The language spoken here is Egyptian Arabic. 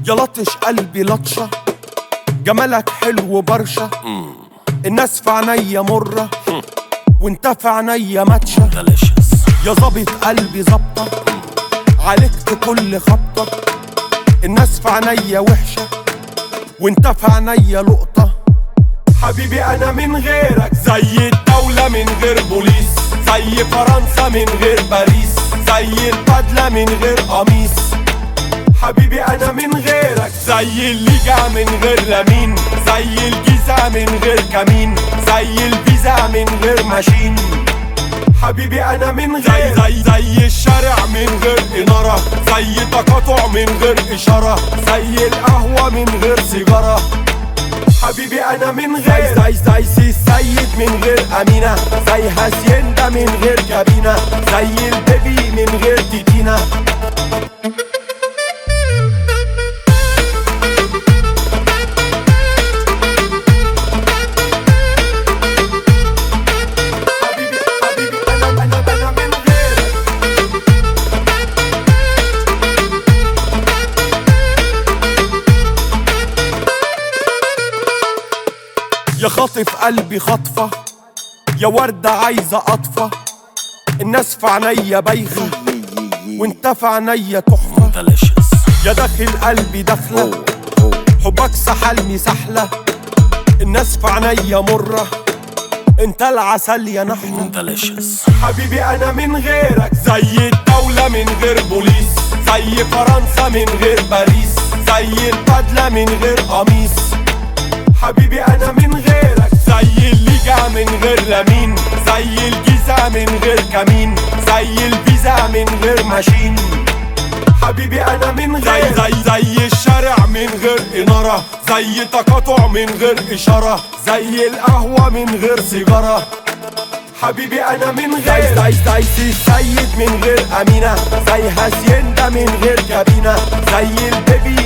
يا لطش قلبي لطشة جمالك حلو برشا الناس في عينيا مرة وانت في عينيا ماتشة delicious يا ظابط قلبي ظبطة عالجت كل خبطة الناس في عينيا وحشة وانت في عينيا لقطة حبيبي انا من غيرك زي الدولة من غير بوليس زي فرنسا من غير باريس زي البدلة من غير قميص حبيبي انا من غيرك زي الليجا من غير لمين زي الجيزة من غير كمين زي الفيزا من غير ماشين حبيبي انا من غير زي زي الشارع من غير اناره زي تقاطع من غير اشاره زي القهوه من غير سيجاره حبيبي انا من غير زي زي سي السيد من غير امينه زي هاسيندا من غير كابينه زي البيبي من غير تيتينا حبيبي حبيبي انا انا انا من غيرك يا خاطف قلبي خطفة يا وردة عايزة قطفة الناس في عينيا بايخة وانت في عينيا تحفة delicious يا داخل قلبي داخلة حبك سحلني سحلة الناس في عينيا مرة انت العسل يا نحلة delicious حبيبي انا من غيرك زي الدولة من غير بوليس زي فرنسا من غير باريس زي البدلة من غير قميص حبيبي انا من غيرك زي الليجا من غير لمين زي الجيزة من غير كمين زي الفيزا من غير ماشين حبيبي انا من غير زي زي الشارع من غير اناره زي تقاطع من غير اشاره زي القهوه من غير سيجاره حبيبي انا من غير زي زي سي السيد من غير امينه زي هاسيندا من غير كابينه زي البيبي